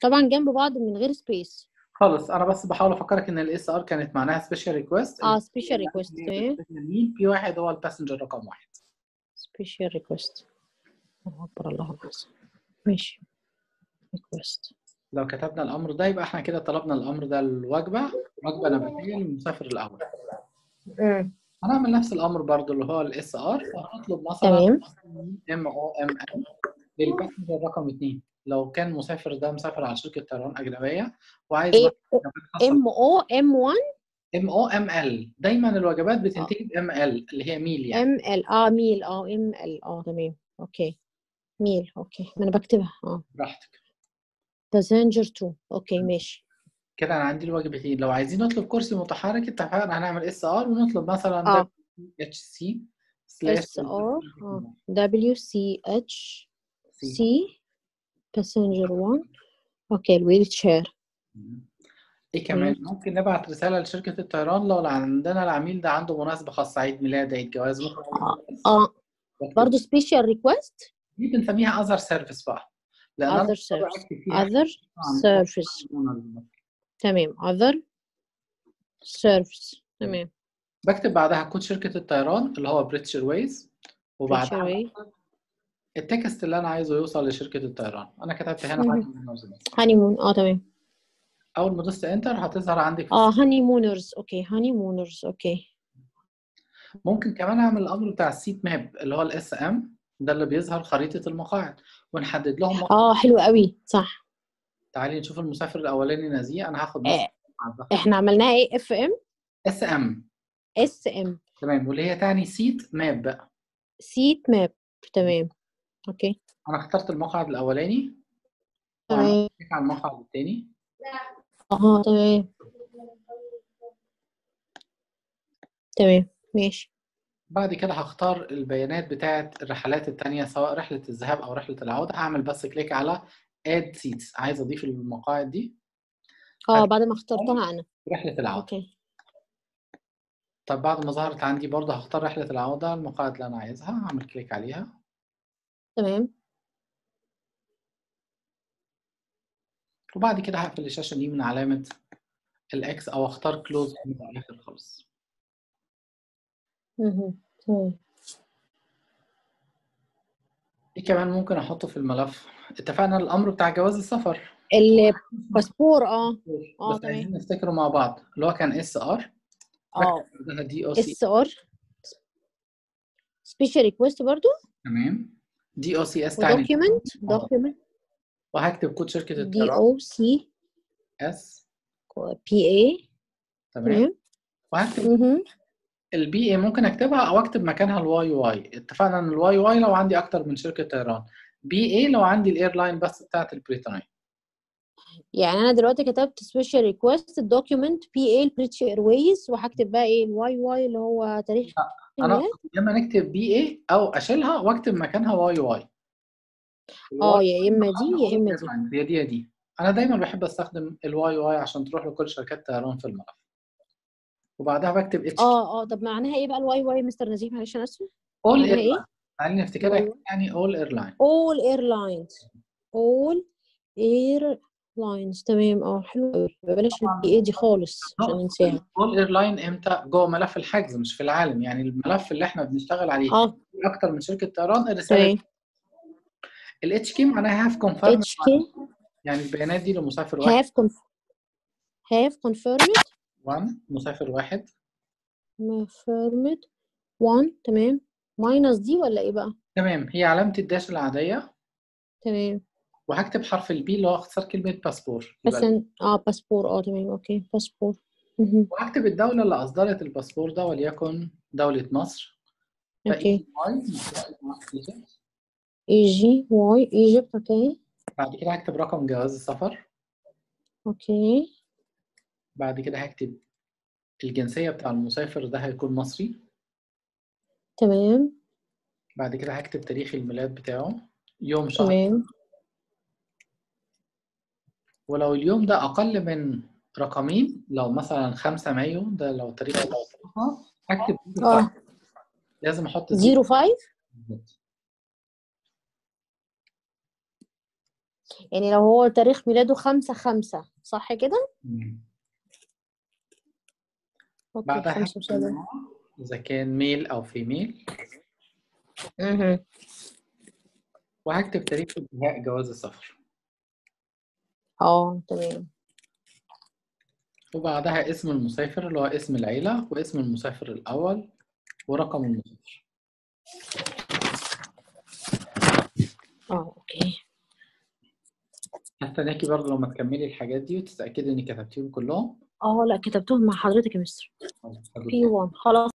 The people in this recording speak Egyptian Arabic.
طبعا جنب بعض من غير سبيس خالص انا بس بحاول افكرك ان الاس ار كانت معناها سبيشال ريكويست اه سبيشال ريكوست تمام مين بي واحد هو الباسنجر رقم واحد سبيشال ريكوست الله اكبر الله اكبر ماشي ريكوست لو كتبنا الامر ده يبقى احنا كده طلبنا الامر ده الوجبه وجبه نباتيه للمسافر الاول هنعمل نفس الامر برضو اللي هو الاس ار فهنطلب مثلا تمام ام او ام ام للباسنجر رقم اثنين لو كان المسافر ده مسافر على شركه طيران اجنبيه وعايز إيه؟ ام او ام 1 ام او ام ال دايما الوجبات بتنتهي بام ال اللي هي ميل يعني ام ال اه ميل اه ام ال اه تمام اوكي ميل اوكي ما انا بكتبها اه براحتك باسنجر 2 اوكي ماشي كده انا عندي الوجبتين لو عايزين نطلب كرسي متحرك اتفقنا هنعمل اس ار ونطلب مثلا اه اتش سي اس ار اه دبليو سي اتش سي باسنجر 1 اوكي الويل تشير ايه كمان ممكن نبعت رساله لشركه الطيران لو عندنا العميل ده عنده مناسبه خاصه عيد ميلاد عيد جواز ممكن اه برضه سبيشال ريكوست دي بنسميها اذر سيرفيس بقى لان أنا other بقدر service أكتب فيها other عن- service تمام other service تمام بكتب بعدها كود شركه الطيران اللي هو بريتش ايرويز وبعدها British التكست اللي انا عايزه يوصل لشركه الطيران انا كتبت هنا مهم. حاجه من النظم. هاني مون اه تمام اول ما دوست انتر هتظهر عندك في اه هاني مونرز اوكي هاني مونرز اوكي ممكن كمان اعمل الامر بتاع السيت ماب اللي هو الاس ام ده اللي بيظهر خريطه المقاعد ونحدد لهم مقعد. اه حلو قوي صح تعالي نشوف المسافر الاولاني نزيه انا هاخد آه. احنا عملناها ايه اف ام اس ام اس ام تمام واللي هي تاني سيت ماب بقى سيت ماب تمام اوكي انا اخترت المقعد الاولاني تمام وعملت كليك على المقعد الثاني اه تمام تمام ماشي بعد كده هختار البيانات بتاعه الرحلات التانية سواء رحله الذهاب او رحله العوده هعمل بس كليك على اد سيتس عايز اضيف المقاعد دي اه بعد ما اخترتها انا رحله العوده اوكي طب بعد ما ظهرت عندي برضه هختار رحله العوده المقاعد اللي انا عايزها هعمل كليك عليها تمام وبعد كده هقفل الشاشه دي من علامه الاكس او اختار كلوز في الاخر خالص مهم. تمام ايه كمان ممكن احطه في الملف اتفقنا الامر بتاع جواز السفر الباسبور اه اه بس تمام. عايزين نفتكره مع بعض اللي هو كان اس ار اه بعدها دي او سي اس ار سبيشال ريكويست برضو تمام دي او سي اس تاني ودوكيومنت دوكيومنت وهكتب كود شركه دي الطيران او سي اس بي اي تمام تمام وهكتب مهم. البي اي ممكن اكتبها او اكتب مكانها الواي واي اتفقنا ان الواي واي لو عندي اكتر من شركه طيران بي اي لو عندي الايرلاين بس بتاعت البريطانيه يعني انا دلوقتي كتبت سبيشال ريكويست الدوكيومنت بي اي البريتش ايرويز وهكتب بقى ايه الواي واي اللي هو تاريخ انا الميلاد يا اما نكتب بي اي او اشيلها واكتب مكانها واي واي اه يا اما دي يا اما دي هي دي يا دي انا دايما بحب استخدم الواي واي عشان تروح لكل شركات طيران في الملف وبعدها بكتب اتش اه اه طب معناها ايه بقى الواي واي مستر نزيه معلش انا اسفه اول معناها ايرلاين ايه تعالي نفتكرها واي واي. يعني اول ايرلاين all airlines all airlines تمام اه حلو قوي بلاش البي اي دي خالص عشان ننساها اول ايرلاين امتى جوه ملف الحجز مش في العالم يعني الملف اللي احنا بنشتغل عليه اه اكتر من شركه طيران الرساله تمام الاتش كي معناها هاف كونفيرم اتش كي يعني البيانات دي لمسافر واحد have conf have confirmed 1 مسافر واحد confirmed one تمام ماينس دي ولا ايه بقى تمام هي علامه الداش العاديه تمام وهكتب حرف البي اللي هو اختصار كلمه باسبور بس يبقى إن- اه باسبور اه تمام اوكي باسبور مهم. وهكتب الدوله اللي اصدرت الباسبور ده وليكن دوله مصر اوكي فإيجي- اي جي واي ايجيبت اوكي بعد كده هكتب رقم جواز السفر اوكي بعد كده هكتب الجنسيه بتاع المسافر ده هيكون مصري تمام بعد كده هكتب تاريخ الميلاد بتاعه يوم شهر تمام ولو اليوم ده أقل من رقمين لو مثلا 5 مايو ده لو تاريخ الوفاة، هكتب اه لازم أحط زيرو فايف بالظبط. يعني لو هو تاريخ ميلاده خمسة خمسة صح كده؟ مم. اوكي بعدها خمسة هكتب وسبعين النوع إذا كان ميل أو فيميل مهم. وهكتب تاريخ انتهاء جواز السفر اه تمام وبعدها اسم المسافر اللي هو اسم العيلة واسم المسافر الأول ورقم المسافر اه اوكي هستناكي برضه لما تكملي الحاجات دي وتتأكدي إنك كتبتيهم كلهم اه لا كتبتهم مع حضرتك يا مستر خلاص، في 1 خلاص